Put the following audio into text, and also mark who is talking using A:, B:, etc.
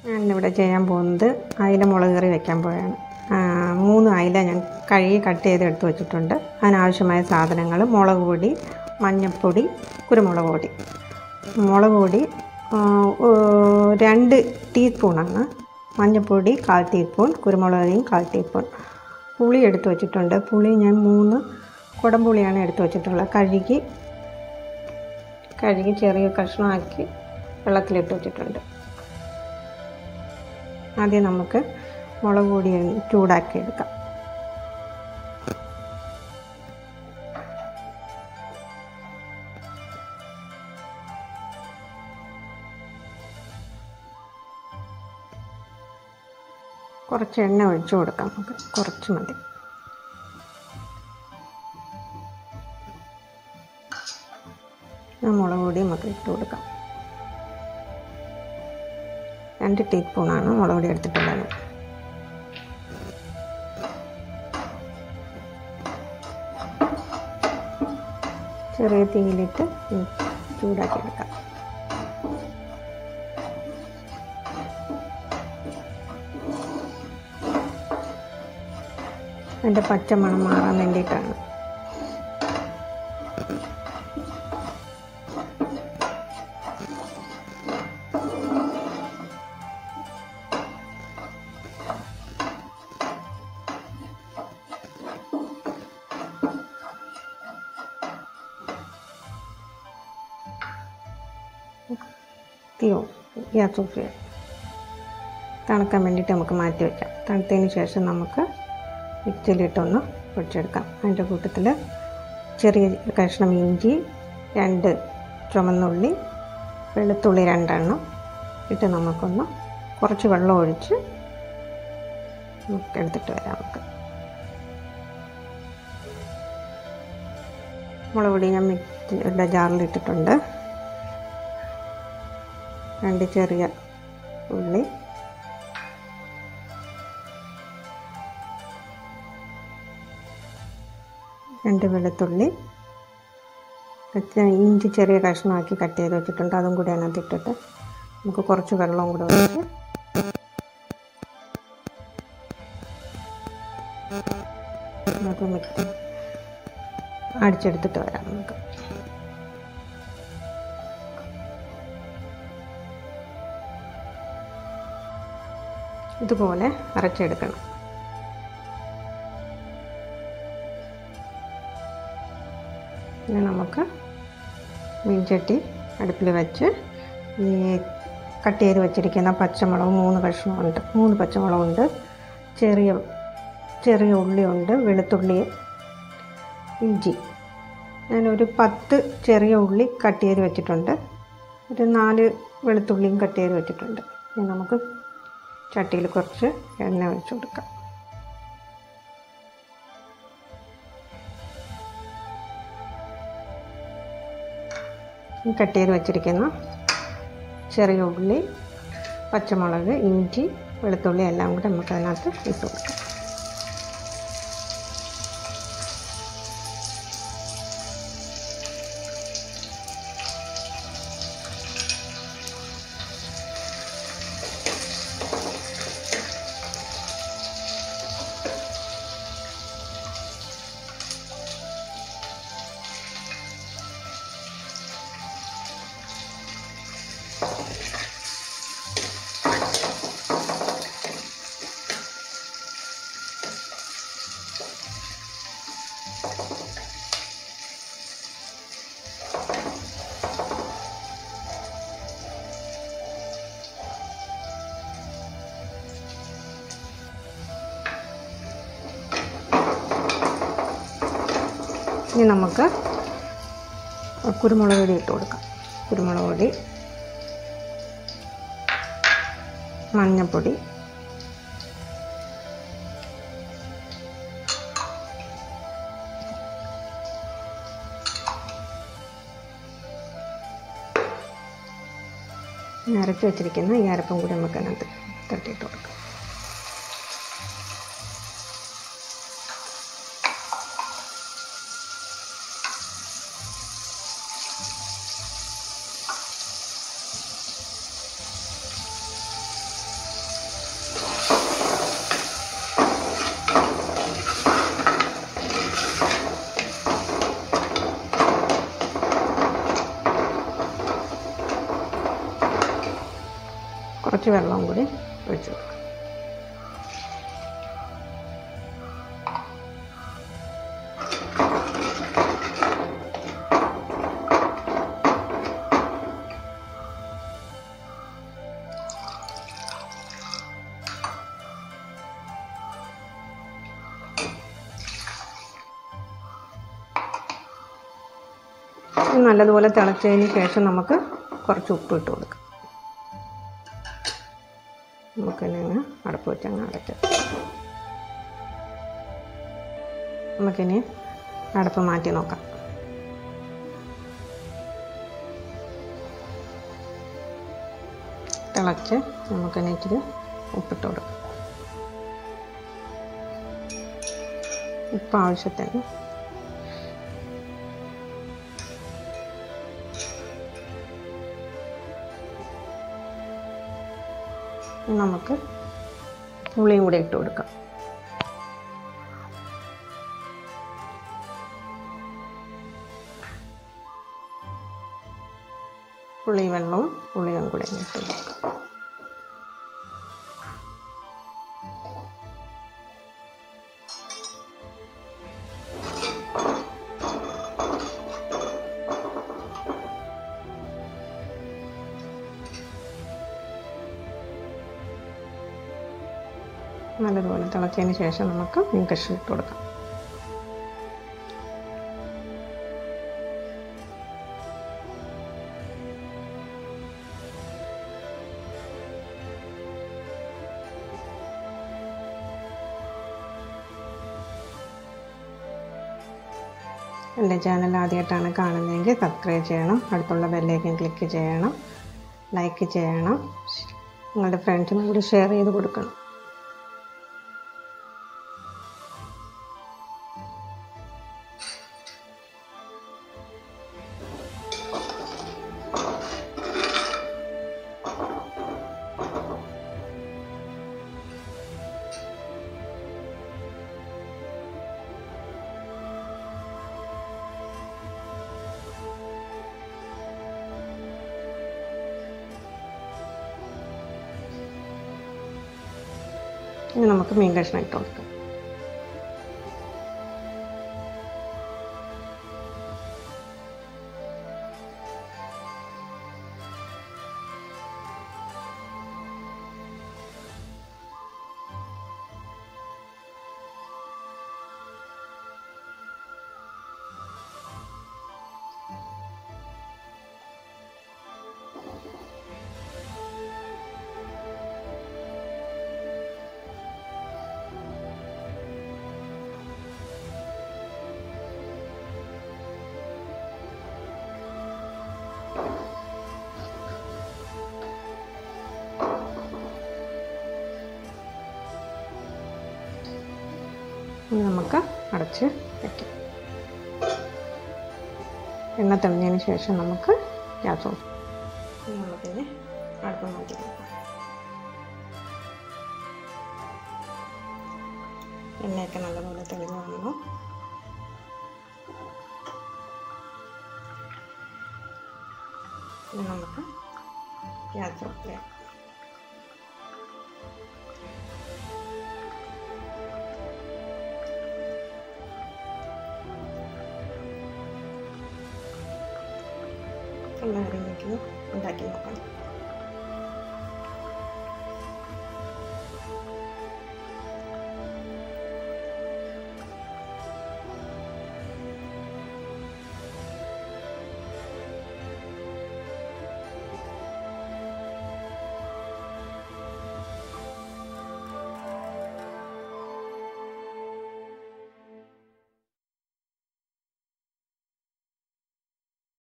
A: ഞാനിവിടെ ചെയ്യാൻ പോകുന്നത് അയില മുളക് കറി വെക്കാൻ പോവുകയാണ് ആ, മൂന്ന് അയില ഞാൻ കഴുകി കട്ട് ചെയ്ത് എടുത്ത് വെച്ചിട്ടുണ്ട് അതിനാവശ്യമായ സാധനങ്ങൾ മുളക് പൊടി മഞ്ഞൾപ്പൊടി കുരുമുളക് പൊടി മുളക് പൊടി ആ, ഓ, രണ്ട് ടീസ്പൂണാണ് മഞ്ഞൾപ്പൊടി കാൽ ടീസ്പൂൺ കുരുമുളക് പൊടിയും കാൽ ടീസ്പൂൺ പുളി എടുത്ത് വെച്ചിട്ടുണ്ട് പുളി ഞാൻ മൂന്ന് കുടംപുളിയാണ് എടുത്ത് വെച്ചിട്ടുള്ളത് കഴുകി കഴുകി ചെറിയ കഷ്ണമാക്കി വെള്ളത്തിലിട്ട് വെച്ചിട്ടുണ്ട് ആദ്യം നമുക്ക് മുളക് പൊടി ചൂടാക്കി എടുക്കാം കുറച്ച് എണ്ണ ഒഴിച്ചു കൊടുക്കാം നമുക്ക് കുറച്ച് മതി ആ മുളക് പൊടി നമുക്ക് ഇട്ട് കൊടുക്കാം രണ്ട് ടീസ്പൂണാണ് മുളക് പൊടി എടുത്തിട്ടുള്ളത് ചെറിയ തീയിലിട്ട് ചൂടാക്കി എടുക്കാം അതിൻ്റെ പച്ചമണം മാറാൻ വേണ്ടിയിട്ടാണ് തീയോ ഗ്യാസ് ഓഫ് ചെയ്യാം തണുക്കാൻ വേണ്ടിയിട്ട് നമുക്ക് മാറ്റി വയ്ക്കാം തണുത്തതിന് ശേഷം നമുക്ക് മിക്സിയിലിട്ടൊന്ന് പൊടിച്ചെടുക്കാം അതിൻ്റെ കൂട്ടത്തിൽ ചെറിയ കഷ്ണം ഇഞ്ചി രണ്ട് ചുമന്നുള്ളി വെളുത്തുള്ളി രണ്ടെണ്ണം ഇട്ട് നമുക്കൊന്ന് കുറച്ച് വെള്ളം ഒഴിച്ച് നമുക്ക് എടുത്തിട്ട് വരാം നമുക്ക് മുളക് പൊടി ഞാൻ മിക്സിയുടെ ജാറിലിട്ടിട്ടുണ്ട് രണ്ട് ചെറിയ ഉള്ളി രണ്ട് വെളുത്തുള്ളി കുറച്ച് ഇഞ്ചി ചെറിയ കഷ്ണമാക്കി കട്ട് ചെയ്ത് വെച്ചിട്ടുണ്ട് അതും കൂടി അതിനകത്ത് ഇട്ടിട്ട് നമുക്ക് കുറച്ച് വെള്ളവും കൂടെ ഒഴിച്ച് നമുക്ക് മിക്സ് അടിച്ചെടുത്തിട്ട് വരാം നമുക്ക് ഇതുപോലെ അരച്ചെടുക്കണം ഇനി നമുക്ക് മീൻചട്ടി അടുപ്പിൽ വെച്ച് ഈ കട്ട് ചെയ്ത് വെച്ചിരിക്കുന്ന പച്ചമുളക് മൂന്ന് കഷ്ണമുണ്ട് മൂന്ന് പച്ചമുളകുണ്ട് ചെറിയ ചെറിയ ഉള്ളിയുണ്ട് വെളുത്തുള്ളി ഇഞ്ചി ഞാനൊരു പത്ത് ചെറിയ ഉള്ളി കട്ട് ചെയ്ത് വെച്ചിട്ടുണ്ട് ഒരു നാല് വെളുത്തുള്ളിയും കട്ട് ചെയ്ത് വെച്ചിട്ടുണ്ട് ഇനി നമുക്ക് ചട്ടിയിൽ കുറച്ച് എണ്ണ ഒഴിച്ച് കൊടുക്കാം ഈ കട്ട് ചെയ്ത് വെച്ചിരിക്കുന്ന ചെറിയ ഉള്ളി പച്ചമുളക് ഇഞ്ചി വെളുത്തുള്ളി എല്ലാം കൂടെ നമുക്ക് അതിനകത്ത് ഇട്ട് കൊടുക്കാം ഇനി നമുക്ക് കുരുമുളക് പൊടി ഇട്ട് കൊടുക്കാം കുരുമുളക് പൊടി മഞ്ഞൾപ്പൊടി അരച്ച് വെച്ചിരിക്കുന്ന ഈ അരപ്പും കൂടി നമുക്ക് അതിനകത്ത് തട്ടിയിട്ട് കൊടുക്കാം കുറച്ച് വെള്ളവും കൂടി ഒഴിച്ച് കൊടുക്കാം ഇത് നല്ലതുപോലെ തിളച്ചതിന് ശേഷം നമുക്ക് കുറച്ച് ഉപ്പ് ഇട്ട് കൊടുക്കാം നമുക്കിനി അങ്ങ് അടപ്പ് വെച്ച് അങ്ങ് അടയ്ക്കാം നമുക്കിനി അടപ്പ് മാറ്റി നോക്കാം തിളച്ച് നമുക്കിനി ഇച്ചിരി ഉപ്പിട്ട് കൊടുക്കാം ഉപ്പ് ആവശ്യത്തിന് നമുക്ക് പുളിയും കൂടി ഇട്ട് കൊടുക്കാം പുളി വെള്ളവും പുളിയും കൂടി ഇട്ട് കൊടുക്കാം നല്ലതുപോലെ തിളച്ചതിന് ശേഷം നമുക്ക് മീൻ കഷ്ണം ഇട്ട് കൊടുക്കാം എൻ്റെ ചാനൽ ആദ്യമായിട്ടാണ് കാണുന്നതെങ്കിൽ സബ്സ്ക്രൈബ് ചെയ്യണം അടുത്തുള്ള ബെല്ലേക്കും ക്ലിക്ക് ചെയ്യണം ലൈക്ക് ചെയ്യണം നിങ്ങളുടെ ഫ്രണ്ട്സിനും കൂടി ഷെയർ ചെയ്ത് കൊടുക്കണം ഇനി നമുക്ക് മീൻ കഷ്ണം ഇട്ട് കൊടുക്കാം ഇനി നമുക്ക് അടച്ച് വയ്ക്കാം എണ്ണ തെളിഞ്ഞതിന് ശേഷം നമുക്ക് ഗ്യാസ് ഓഫ് ഇനി നമുക്കിനി അടുപ്പ് മാറ്റി നോക്കാം എണ്ണയൊക്കെ നല്ലപോലെ തെളിഞ്ഞ് വന്നു ഇനി നമുക്ക് ഗ്യാസ് ഓഫ് ചെയ്യാം എല്ലാവരും വീട്ടിൽ ഉണ്ടാക്കി നോക്കണം